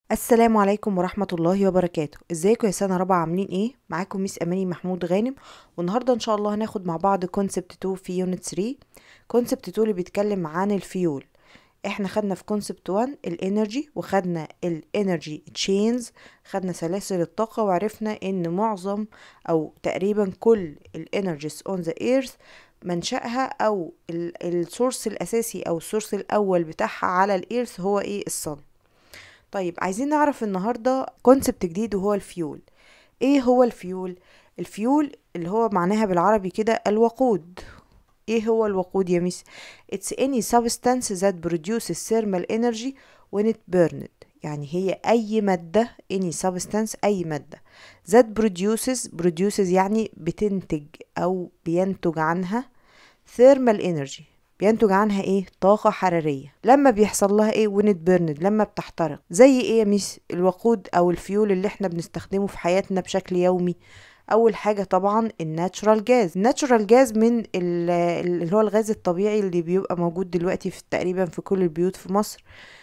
السلام عليكم ورحمة الله وبركاته ازيكم يا سنة رابعة عاملين ايه معاكم ميس اماني محمود غانم والنهاردة ان شاء الله هناخد مع بعض كونسبت 2 في يونت 3 كونسبت 2 اللي بيتكلم عن الفيول احنا خدنا في كونسبت 1 الانرجي وخدنا الانرجي تشينز خدنا سلاسل الطاقة وعرفنا ان معظم او تقريبا كل الانرجيز اون ذا ايرث منشأها او السورس الاساسي او السورس الاول بتاعها على الايرث هو ايه الصن طيب عايزين نعرف النهارده كونسبت جديد وهو الفيول ايه هو الفيول الفيول اللي هو معناها بالعربي كده الوقود ايه هو الوقود يا ميس it's any substance that produces thermal energy when it burned يعني هي اي مادة any substance اي مادة that produces produces يعني بتنتج او بينتج عنها thermal energy بينتج عنها ايه طاقة حرارية لما بيحصل لها ايه وينت بيرند لما بتحترق زي ايه يا ميس الوقود او الفيول اللي احنا بنستخدمه في حياتنا بشكل يومي اول حاجه طبعا الناتشورال جاز الناتشورال جاز من اللي هو الغاز الطبيعي اللي بيبقى موجود دلوقتي في تقريبا في كل البيوت في مصر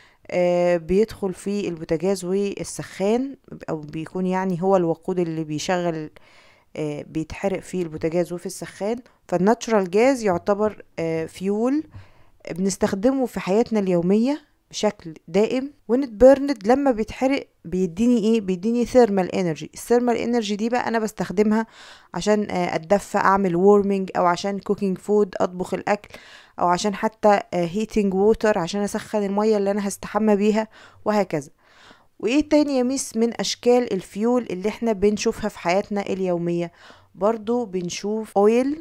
آه بيدخل في البوتاجاز والسخان او بيكون يعني هو الوقود اللي بيشغل آه بيتحرق في البوتاجاز وفي السخان فالناتشورال جاز يعتبر آه فيول بنستخدمه في حياتنا اليومية بشكل دائم وين بيرند لما بيتحرق بيديني ايه بيديني ثيرمال انرجي الثيرمال انرجي دي بقى انا بستخدمها عشان اتدفى اعمل وورمنج او عشان كوكينج فود اطبخ الاكل او عشان حتى هيتنج ووتر عشان اسخن المية اللي انا هستحمى بيها وهكذا وايه تاني يا ميس من اشكال الفيول اللي احنا بنشوفها في حياتنا اليومية برضو بنشوف اويل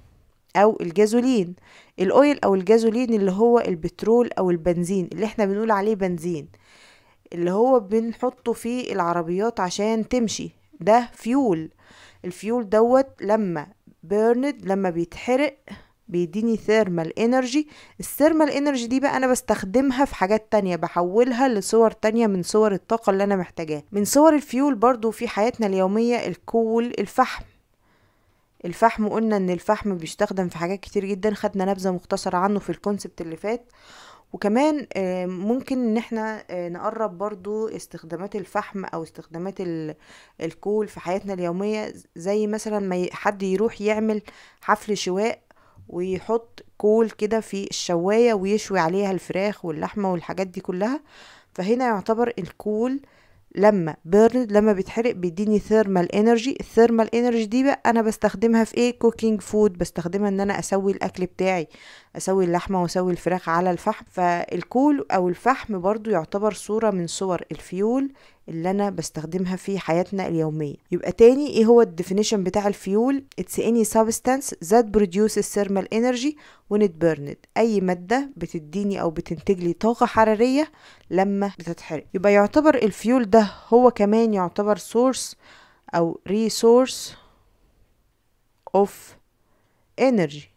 او الجازولين الاويل او الجازولين اللي هو البترول او البنزين اللي احنا بنقول عليه بنزين اللي هو بنحطه في العربيات عشان تمشي ده فيول الفيول دوت لما بيرند لما بيتحرق بيديني ثيرمال انرجي الثيرمال انرجي دي بقى انا بستخدمها في حاجات تانية بحولها لصور تانية من صور الطاقة اللي انا محتاجاها من صور الفيول برضو في حياتنا اليومية الكول الفحم الفحم قلنا ان الفحم بيستخدم في حاجات كتير جدا خدنا نبذة مختصرة عنه في الكونسبت اللي فات وكمان ممكن ان احنا نقرب برضو استخدامات الفحم او استخدامات الكول في حياتنا اليومية زي مثلا ما حد يروح يعمل حفل شواء ويحط كول كده في الشواية ويشوي عليها الفراخ واللحمة والحاجات دي كلها فهنا يعتبر الكول لما بيرند لما بيتحرق بيديني ثيرمال انرجي الثيرمال انرجي دي بقى انا بستخدمها في ايه كوكينج فود بستخدمها ان انا اسوي الاكل بتاعي اسوي اللحمه واسوي الفراخ على الفحم فالكول او الفحم برضو يعتبر صوره من صور الفيول اللي انا بستخدمها في حياتنا اليوميه يبقى تاني ايه هو الديفينيشن بتاع الفيول it's any substance that produces thermal energy when it burned اي ماده بتديني او بتنتج لي طاقه حراريه لما بتتحرق يبقى يعتبر الفيول ده هو كمان يعتبر source او resource of energy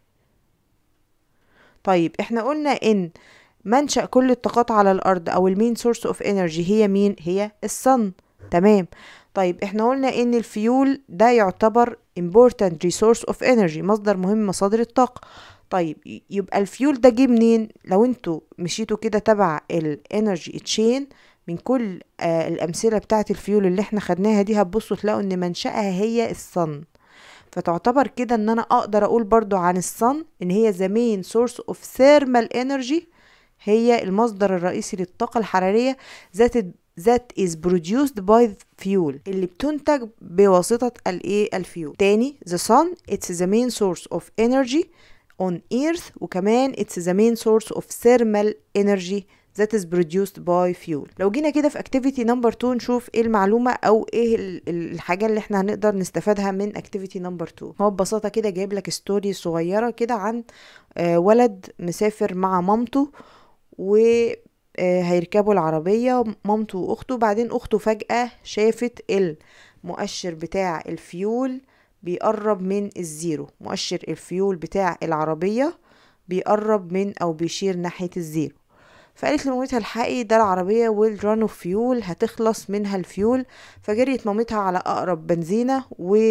طيب احنا قلنا ان منشأ كل الطاقات على الأرض أو المين سورس اوف انرجي هي مين؟ هي الصن تمام طيب احنا قلنا ان الفيول ده يعتبر important resource of energy مصدر مهم من مصادر الطاقة طيب يبقى الفيول ده جه منين؟ لو انتوا مشيتوا كده تبع الانرجي تشين من كل آه الأمثلة بتاعة الفيول اللي احنا خدناها دي هتبصوا تلاقوا ان منشأها هي الصن فتعتبر كده ان انا اقدر اقول برضو عن الصن ان هي the main source of thermal energy هي المصدر الرئيسي للطاقة الحرارية ذات that is produced by fuel اللي بتنتج بواسطة الايه الفيول تاني the sun it's the main source of energy on earth وكمان it's the main source of thermal energy that is produced by fuel لو جينا كده في activity number 2 نشوف ايه المعلومة او ايه الحاجة اللي احنا هنقدر نستفادها من activity number 2 هو ببساطة كده جايب لك ستوري صغيرة كده عن ولد مسافر مع مامته وهيركبوا العربية مامته واخته بعدين اخته فجأة شافت المؤشر بتاع الفيول بيقرب من الزيرو مؤشر الفيول بتاع العربية بيقرب من او بيشير ناحية الزيرو فقالت لمامتها الحقي ده العربية ويل ران اوف فيول هتخلص منها الفيول فجريت مامتها على أقرب بنزينة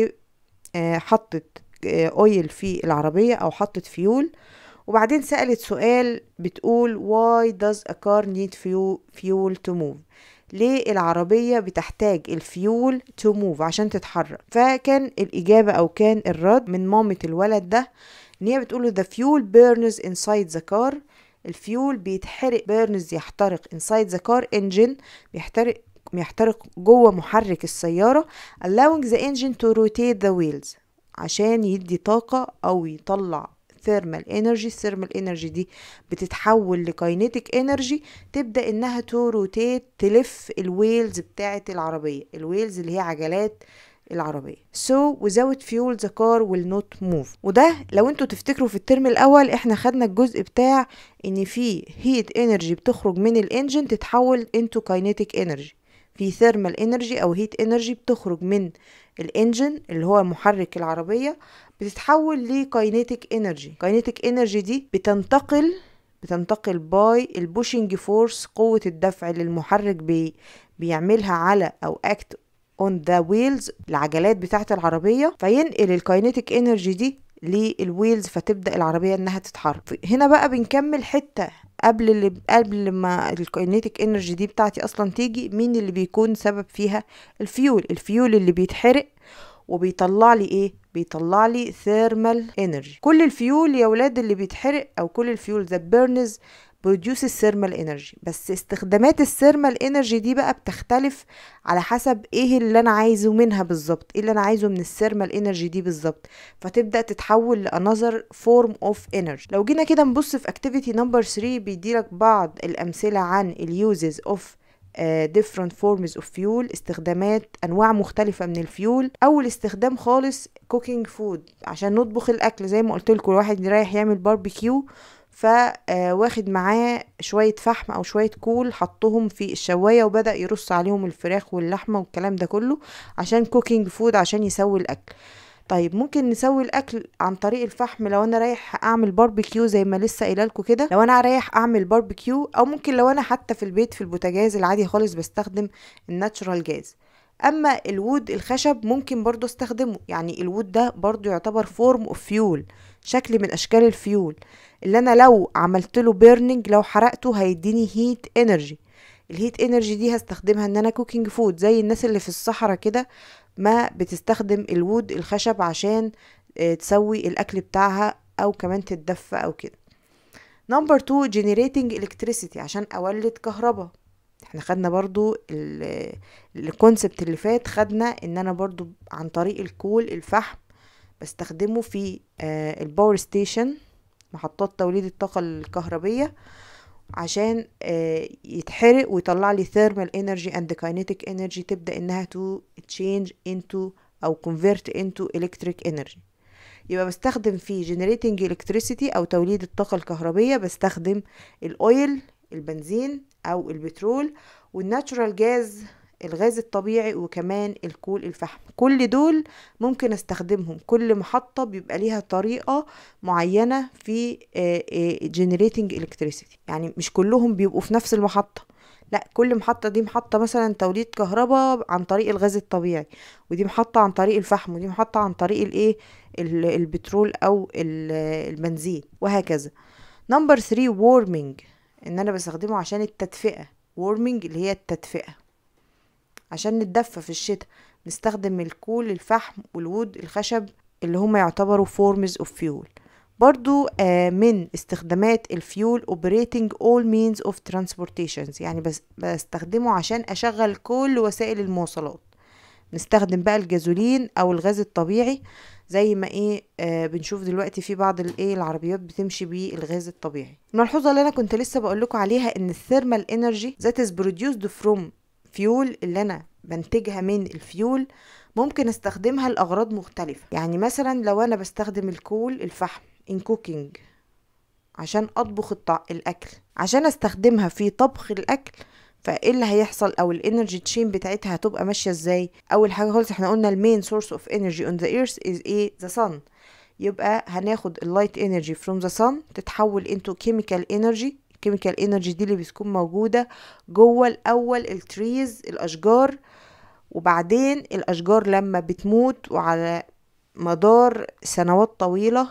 وحطت اويل في العربية أو حطت فيول وبعدين سألت سؤال بتقول why does a car need fuel to move ليه العربية بتحتاج الفيول تو موف عشان تتحرك فكان الإجابة أو كان الرد من مامة الولد ده إن هي بتقوله the fuel burns inside the car الفيول بيتحرق بيرنز يحترق inside the car engine بيحترق بيحترق جوه محرك السيارة allowing the engine to rotate the wheels عشان يدي طاقة أو يطلع ثيرمال انرجي الثيرمال انرجي دي بتتحول لكاينيتيك انرجي تبدا انها تو روتيت تلف الويلز بتاعه العربيه الويلز اللي هي عجلات العربية so without fuel the car will not move وده لو انتوا تفتكروا في الترم الاول احنا خدنا الجزء بتاع ان في heat energy بتخرج من الانجن تتحول into kinetic energy في thermal energy او heat energy بتخرج من الانجن اللي هو محرك العربية بتتحول لكاينيتيك انرجي كاينيتيك انرجي دي بتنتقل بتنتقل باي البوشنج فورس قوة الدفع اللي المحرك بي بيعملها على او اكت اون ذا ويلز العجلات بتاعة العربية فينقل الكاينيتيك انرجي دي للويلز فتبدا العربيه انها تتحرك هنا بقى بنكمل حته قبل اللي قبل ما الكاينيتيك انرجي دي بتاعتي اصلا تيجي مين اللي بيكون سبب فيها الفيول الفيول اللي بيتحرق وبيطلع لي ايه بيطلع لي ثيرمال انرجي كل الفيول يا ولاد اللي بيتحرق او كل الفيول ذات بيرنز بروديوس الثيرمال انرجي بس استخدامات الثيرمال انرجي دي بقى بتختلف على حسب ايه اللي انا عايزه منها بالظبط ايه اللي انا عايزه من الثيرمال انرجي دي بالظبط فتبدا تتحول لانذر فورم اوف انرجي لو جينا كده نبص في اكتيفيتي نمبر 3 بيديلك بعض الامثله عن اليوزز اوف different forms of fuel استخدامات انواع مختلفه من الفيول اول استخدام خالص cooking food عشان نطبخ الاكل زي ما قلت لكم الواحد رايح يعمل باربيكيو فواخد معاه شوية فحم أو شوية كول حطهم في الشواية وبدأ يرص عليهم الفراخ واللحمة والكلام ده كله عشان كوكينج فود عشان يسوي الأكل طيب ممكن نسوي الاكل عن طريق الفحم لو انا رايح اعمل باربيكيو زي ما لسه قايله لكم كده لو انا رايح اعمل باربيكيو او ممكن لو انا حتى في البيت في البوتاجاز العادي خالص بستخدم الناتشورال جاز اما الوود الخشب ممكن برضو استخدمه يعني الوود ده برضو يعتبر فورم اوف فيول شكل من اشكال الفيول اللي انا لو عملت له بيرنينج لو حرقته هيديني هيت انرجي الهيت انرجي دي هستخدمها ان انا كوكينج فود زي الناس اللي في الصحراء كده ما بتستخدم الوود الخشب عشان تسوي الاكل بتاعها او كمان تتدفى او كده نمبر 2 generating electricity عشان اولد كهرباء احنا خدنا برضو الكونسبت اللي فات خدنا ان انا برضو عن طريق الكول الفحم بستخدمه في الباور ستيشن محطات توليد الطاقة الكهربية عشان يتحرق ويطلع لي thermal energy and kinetic energy تبدأ انها to change into او convert into electric energy يبقى بستخدم في generating electricity او توليد الطاقة الكهربية بستخدم الاويل البنزين او البترول والناتشورال جاز الغاز الطبيعي وكمان الكول الفحم كل دول ممكن استخدمهم كل محطة بيبقى ليها طريقة معينة في generating electricity يعني مش كلهم بيبقوا في نفس المحطة لا كل محطة دي محطة مثلا توليد كهرباء عن طريق الغاز الطبيعي ودي محطة عن طريق الفحم ودي محطة عن طريق الايه البترول او البنزين وهكذا نمبر 3 وورمينج ان انا بستخدمه عشان التدفئة وورمينج اللي هي التدفئة عشان نتدفى في الشتاء نستخدم الكول الفحم والوود الخشب اللي هما يعتبروا forms of fuel برضو آه من استخدامات الفيول operating all means of transportations يعني بس بستخدمه عشان أشغل كل وسائل المواصلات نستخدم بقى الجازولين أو الغاز الطبيعي زي ما ايه آه بنشوف دلوقتي في بعض الايه العربيات بتمشي بالغاز الطبيعي الملحوظه اللي انا كنت لسه بقول لكم عليها ان الثيرمال انرجي ذات از produced from فيول اللي انا بنتجها من الفيول ممكن استخدمها لاغراض مختلفه يعني مثلا لو انا بستخدم الكول الفحم in cooking عشان اطبخ الطع... الاكل عشان استخدمها في طبخ الاكل فايه اللي هيحصل او الانرجي تشين بتاعتها هتبقى ماشيه ازاي اول حاجه خالص احنا قلنا المين سورس اوف انرجي اون ذا ايرث از ايه ذا sun يبقى هناخد اللايت انرجي فروم ذا sun تتحول انتو كيميكال انرجي الكيميكال انرجي دي اللي بتكون موجوده جوه الاول التريز الاشجار وبعدين الاشجار لما بتموت وعلى مدار سنوات طويله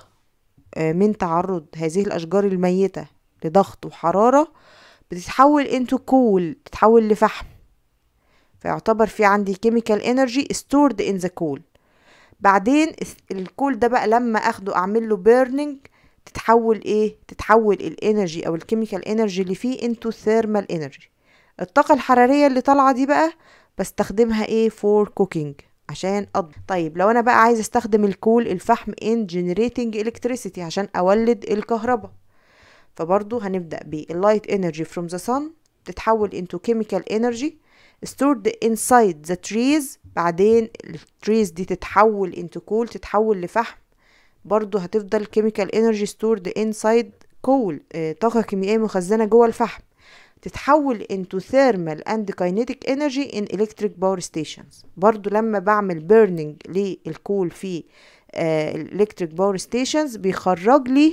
من تعرض هذه الاشجار الميته لضغط وحراره بتتحول انتو كول تتحول لفحم فيعتبر في عندي chemical energy stored in the coal بعدين الكول ده بقى لما اخده اعمل له burning تتحول ايه تتحول الانرجي او الكيميكال انرجي اللي فيه انتو ثيرمال انرجي الطاقة الحرارية اللي طالعة دي بقى بستخدمها ايه فور كوكينج عشان أض... طيب لو انا بقى عايز استخدم الكول الفحم in generating electricity عشان اولد الكهرباء فبرضو هنبدأ باللايت energy from the sun تتحول into chemical energy stored inside the trees بعدين التريز دي تتحول into coal تتحول لفحم برضو هتفضل chemical energy stored inside coal آه طاقة كيميائية مخزنة جوه الفحم تتحول into thermal and kinetic energy in electric power stations برضو لما بعمل burning للكول في آه electric power stations بيخرج لي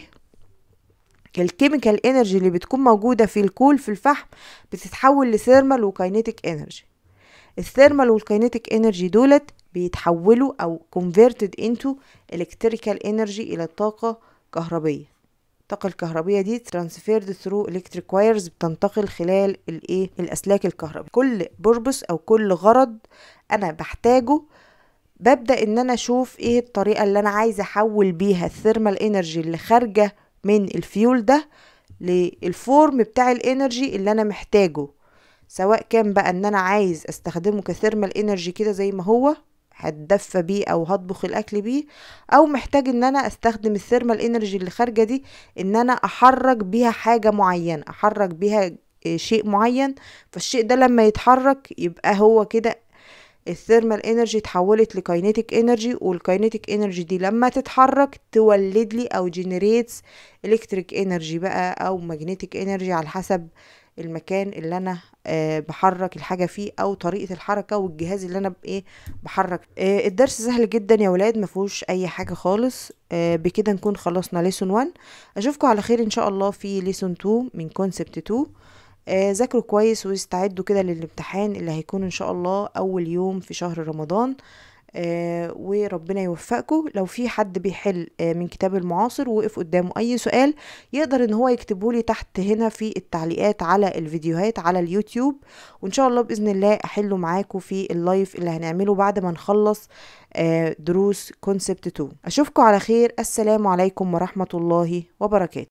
الكيميكال انرجي اللي بتكون موجودة في الكول في الفحم بتتحول لثيرمال وكاينيتيك انرجي الثيرمال والكاينيتيك انرجي دولت بيتحولوا او converted into electrical energy الى طاقة كهربية الطاقة الكهربية دي transferred through electric wires بتنتقل خلال الايه الاسلاك الكهربية كل بوربس او كل غرض انا بحتاجه ببدأ ان انا اشوف ايه الطريقة اللي انا عايزة احول بيها الثيرمال انرجي اللي خارجة من الفيول ده للفورم بتاع الانرجي اللي انا محتاجه سواء كان بقى ان انا عايز استخدمه كثيرمال انرجي كده زي ما هو هتدفى بيه او هطبخ الاكل بيه او محتاج ان انا استخدم الثيرمال انرجي اللي خارجه دي ان انا احرك بيها حاجه معينه احرك بيها شيء معين فالشيء ده لما يتحرك يبقى هو كده الثيرمال انرجي اتحولت لكاينيتيك انرجي والكاينيتيك انرجي دي لما تتحرك تولد لي او جنريتس الكتريك انرجي بقى او ماجنتيك انرجي على حسب المكان اللي انا أه بحرك الحاجة فيه او طريقة الحركة والجهاز اللي انا بايه بحرك أه الدرس سهل جدا يا ولاد مفهوش اي حاجة خالص أه بكده نكون خلصنا ليسون 1 اشوفكم على خير ان شاء الله في ليسون 2 من كونسبت 2 آه ذاكروا كويس واستعدوا كده للامتحان اللي هيكون ان شاء الله اول يوم في شهر رمضان آه وربنا يوفقكم لو في حد بيحل آه من كتاب المعاصر وقف قدامه اي سؤال يقدر ان هو يكتبه لي تحت هنا في التعليقات على الفيديوهات على اليوتيوب وان شاء الله باذن الله احله معاكم في اللايف اللي هنعمله بعد ما نخلص دروس كونسبت 2 اشوفكم على خير السلام عليكم ورحمه الله وبركاته